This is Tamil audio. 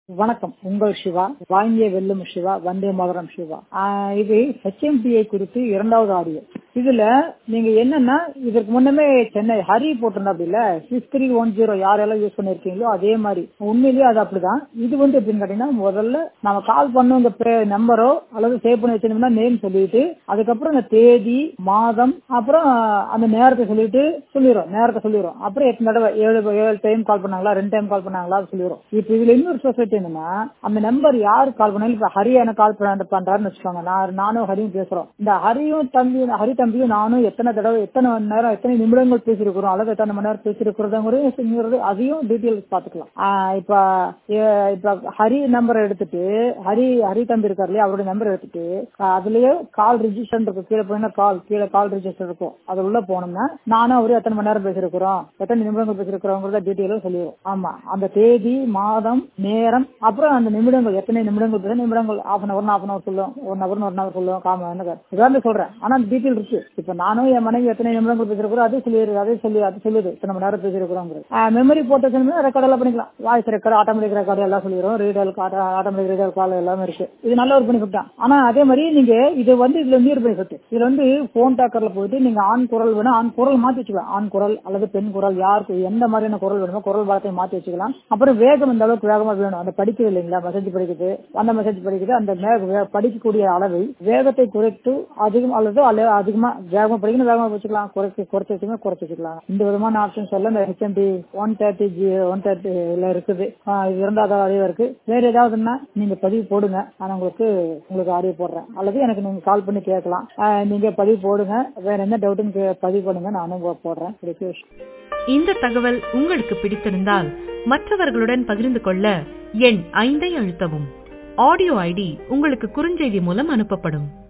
வணக்கம் உங்கள் சிவா வாங்கிய வெல்லும் சிவா வந்தே மதுரம் சிவா ஆஹ் இது ஹெச்எம்பிஐ குறித்து இரண்டாவது ஆடியோ இதுல நீங்க என்னன்னா இதற்கு முன்னமே சென்னை ஹரி போட்டிருந்தா அப்படி இல்ல சிக்ஸ் த்ரீ ஒன் ஜீரோ யாரெல்லாம் யூஸ் பண்ணிருக்கீங்களோ அதே மாதிரி உண்மையிலேயே அது அப்படிதான் இது வந்து எப்படின்னு கேட்டீங்கன்னா முதல்ல நம்ம கால் பண்ணுங்க நம்பரோ அல்லது சேவ் பண்ணி வச்சிருந்தோம்னா நேம் சொல்லிட்டு அதுக்கப்புறம் இந்த தேதி மாதம் அப்புறம் அந்த நேரத்தை சொல்லிட்டு சொல்லிடுறோம் நேரத்தை சொல்லிடுறோம் அப்புறம் எத்தனை தடவை ஏழு ஏழு டைம் கால் பண்ணாங்களா ரெண்டு டைம் கால் பண்ணாங்களா சொல்லிடுறோம் இப்போ இதுல இன்னொரு ஸ்பெசிலிட்டி என்னன்னா அந்த நம்பர் யாரு கால் பண்ணாலும் இப்ப ஹரி எனக்கு கால் பண்ண பண்றாருன்னு வச்சுக்கோங்க நான் நானும் ஹரியும் பேசுறோம் இந்த ஹரியும் தம்பி ஹரி தம்பியும் நானும் எத்தனை தடவை எத்தனை மணி நேரம் எத்தனை நிமிடங்கள் பேசியிருக்கிறோம் அல்லது எத்தனை மணி நேரம் பேசியிருக்கிறதுங்கிறது அதையும் டீட்டெயில்ஸ் பாத்துக்கலாம் ஆஹ் இப்ப ஏ- இப்ப ஹரி நம்பரை எடுத்துட்டு ஹரி ஹரி தம்பி இருக்காரு இல்லையா அவருடைய நம்பர் எடுத்துட்டு ஆஹ் அதுலயே கால் ரிஜிஸ்டர் இருக்கும் கீழே போனா கால் கீழே கால் ரிஜிஸ்டர் இருக்கும் அது உள்ள போனோம்னா நானும் அவரு எத்தனை மணி நேரம் பேசியிருக்கிறோம் எத்தனை நிமிடங்கள் பேசியிருக்கிறோங்கிறத டீட்டெயிலும் சொல்லிடுவோம் ஆமா அந்த தேதி மாதம் நேரம் அப்புறம் அந்த நிமிடங்கள் எத்தனை நிமிடங்கள் பேச நிமிடங்கள் half an hour half an hour சொல்லுவோம் ஒன் ஹவர் ஒன் ஹவர் சொல்லுவோம் காம இதான் சொல்றேன் ஆனா அந்த டீட்டெயில் இருக்கு இப்ப நானும் என் மனைவி எத்தனை நிமிடங்கள் பேசிருக்கிறோம் அதே சொல்லிடுது அதே சொல்லி அது சொல்லுது இத்தனை மணி நேரம் பேசிருக்கிறோம் மெமரி போட்டு ரெக்கார்ட் எல்லாம் பண்ணிக்கலாம் வாய்ஸ் ரெக்கார்டு ஆட்டோமேட்டிக் ரெக்கார்டு எல்லாம் சொல்லிடுறோம் ரீடல் ஆட்டோமேட்டிக் ரீடல் கால் எல்லாமே இருக்கு இது நல்ல ஒரு பெனிஃபிட் தான் ஆனா அதே மாதிரி நீங்க இது வந்து இதுல இன்னொரு பெனிஃபிட் இதுல வந்து போன் டாக்கர்ல போயிட்டு நீங்க ஆண் குரல் வேணும் ஆண் குரல் மாத்தி வச்சுக்கலாம் ஆண் குரல் அல்லது பெண் குரல் யாருக்கு எந்த மாதிரியான குரல் வேணுமோ குரல் வளத்தை மாத்தி வச்சுக்கலாம் அப்புறம் வேகம் இந்த அளவுக்கு வேகமா வேணும் அந்த படிக்குது இல்லைங்களா மெசேஜ் படிக்குது அந்த மெசேஜ் படிக்குது அந்த மே- வே- படிக்கக்கூடிய அளவை வேகத்தை குறைத்து அதிகம் அல்லது அல்ல- அதிகமா வேகமா படிக்கணும் வேகமா வச்சுக்கலாம் குறைச்சு குறைச்சு வச்சுக்கணும் குறைச்சு வச்சுக்கலாம் இந்த விதமான ஆப்ஷன்ஸ் எல்லாம் இந்த HMP one thirty G one தேர்ட்டில இருக்குது ஆஹ் இது இரண்டாவது ஆடியோ இருக்கு வேற ஏதாவதுன்னா நீங்க பதிவு போடுங்க நான் உங்களுக்கு உங்களுக்கு ஆடியோ போடுறேன் அல்லது எனக்கு நீங்க கால் பண்ணி கேட்கலாம் ஆஹ் நீங்க பதிவு போடுங்க வேற என்ன டவுட்டுன்னு பதிவு பண்ணுங்க நானும் போடுறேன் ரிக்வெஸ்ட் இந்த தகவல் உங்களுக்கு பிடித்திருந்தால் மற்றவர்களுடன் பகிர்ந்து கொள்ள எண் ஐந்தை அழுத்தவும் ஆடியோ ஐடி உங்களுக்கு குறுஞ்செய்தி மூலம் அனுப்பப்படும்